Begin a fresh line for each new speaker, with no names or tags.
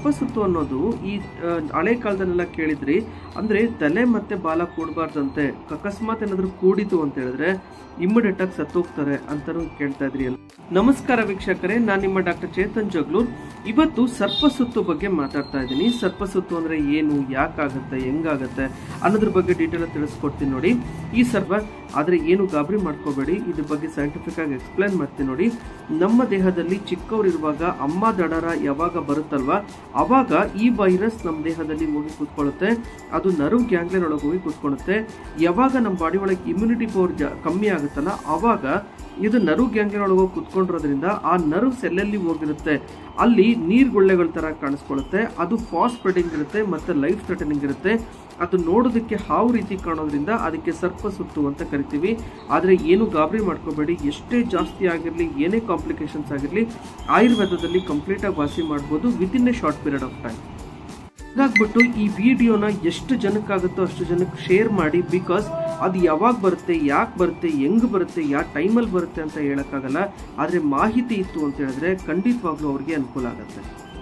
ಸರ್ಪಸುತ್ತು ಅನ್ನೋದು ಈ ಆ, ಹಳೆ ಕಾಲದಲ್ಲೆಲ್ಲ ಕೇಳಿದ್ರಿ ಅಂದ್ರೆ ತಲೆ ಮತ್ತೆ ಬಾಲ ಕೂಡಬಾರ್ದಂತೆ ಅಕಸ್ಮಾತ್ ಏನಾದ್ರು ಕೂಡಿತು ಅಂತ ಹೇಳಿದ್ರೆ ಇಮ್ಮಿಡಿಯೇಟ್ ಆಗಿ ಸತ್ತೋಗ್ತಾರೆ ಅಂತಾನು ಕೇಳ್ತಾ ಇದ್ರಿ ಅಲ್ಲ ನಮಸ್ಕಾರ ವೀಕ್ಷಕರೇ ನಾನು ನಿಮ್ಮ ಡಾಕ್ಟರ್ ಚೇತನ್ ಜಗ್ಲೂರ್ ಇವತ್ತು ಸರ್ಪಸುತ್ತು ಬಗ್ಗೆ ಮಾತಾಡ್ತಾ ಇದ್ದೀನಿ ಸರ್ಪಸುತ್ತು ಅಂದ್ರೆ ಏನು ಯಾಕಾಗತ್ತೆ ಹೆಂಗಾಗತ್ತೆ ಅನ್ನೋದ್ರ ಬಗ್ಗೆ ಡೀಟೇಲ್ ತಿಳಿಸ್ಕೊಡ್ತೀನಿ ನೋಡಿ ಈ ಸರ್ಪ ಆದ್ರೆ ಏನು ಗಾಬರಿ ಮಾಡ್ಕೋಬೇಡಿ ಇದ್ರ ಬಗ್ಗೆ ಸೈಂಟಿಫಿಕ್ ಆಗಿ ಎಕ್ಸ್ಪ್ಲೈನ್ ಮಾಡ್ತೀನಿ ನೋಡಿ ನಮ್ಮ ದೇಹದಲ್ಲಿ ಚಿಕ್ಕವರಿರುವಾಗ ಅಮ್ಮ ದಡರ ಯಾವಾಗ ಬರುತ್ತಲ್ವಾ ಅವಾಗ ಈ ವೈರಸ್ ನಮ್ಮ ದೇಹದಲ್ಲಿ ಹೋಗಿ ಕೂತ್ಕೊಳ್ಳುತ್ತೆ ಅದು ನರ್ವ್ ಗ್ಯಾಂಗ್ಲಿಯನ್ ಒಳಗೆ ಹೋಗಿ ಕೂತ್ಕೊಳ್ಳುತ್ತೆ ಯಾವಾಗ ನಮ್ಮ ಬಾಡಿ ಒಳಗೆ ಇಮ್ಯುನಿಟಿ ಪವರ್ ಜಾ ಕಮ್ಮಿ ಆಗುತ್ತಲ್ಲ ಅವಾಗ ಇದು ನರ್ವ್ ಗ್ಯಾಂಗ್ಲಿಯನ್ ಒಳಗೆ ಹೋಗಿ ಕೂತ್ಕೊಂಡಿರೋದ್ರಿಂದ ಆ ನರ್ವ್ ಸೆಲ್ಲಲ್ಲಿ ಹೋಗಿರುತ್ತೆ ಅಲ್ಲಿ ನೀರ್ಗುಳ್ಳೆಗಳ ತರ ಕಾಣಿಸ್ಕೊಳ್ಳುತ್ತೆ ಅದು ಫಾಸ್ಟ್ ಸ್ಪ್ರೆಡಿಂಗ್ ಇರುತ್ತೆ ಮತ್ತೆ ಲೈಫ್ ಥ್ರೆಟನಿಂಗ್ ಇರುತ್ತೆ ಅದು ನೋಡೋದಕ್ಕೆ ಹಾವು ರೀತಿ ಕಾಣೋದ್ರಿಂದ ಅದಕ್ಕೆ ಸರ್ಪ ಸುತ್ತು ಅಂತ ಕರಿತೀವಿ ಆದರೆ ಏನು ಗಾಬರಿ ಮಾಡ್ಕೋಬೇಡಿ ಎಷ್ಟೇ ಜಾಸ್ತಿ ಆಗಿರಲಿ ಏನೇ ಕಾಂಪ್ಲಿಕೇಶನ್ಸ್ ಆಗಿರಲಿ ಆಯುರ್ವೇದದಲ್ಲಿ ಕಂಪ್ಲೀಟಾಗಿ ವಾಸಿ ಮಾಡ್ಬೋದು within a short period of time ಹಾಗಾಗ್ಬಿಟ್ಟು ಈ ವಿಡಿಯೋನ ಎಷ್ಟು ಜನಕ್ಕಾಗುತ್ತೋ ಅಷ್ಟು ಜನಕ್ಕೆ ಶೇರ್ ಮಾಡಿ ಬಿಕಾಸ್ ಅದು ಯಾವಾಗ ಬರುತ್ತೆ ಯಾಕೆ ಬರುತ್ತೆ ಹೆಂಗ್ ಬರುತ್ತೆ ಯಾವ ಟೈಮಲ್ಲಿ ಬರುತ್ತೆ ಅಂತ ಹೇಳಕ್ಕಾಗಲ್ಲ ಆದರೆ ಮಾಹಿತಿ ಇತ್ತು ಅಂತ ಹೇಳಿದ್ರೆ ಖಂಡಿತವಾಗ್ಲೂ ಅವ್ರಿಗೆ ಅನುಕೂಲ ಆಗುತ್ತೆ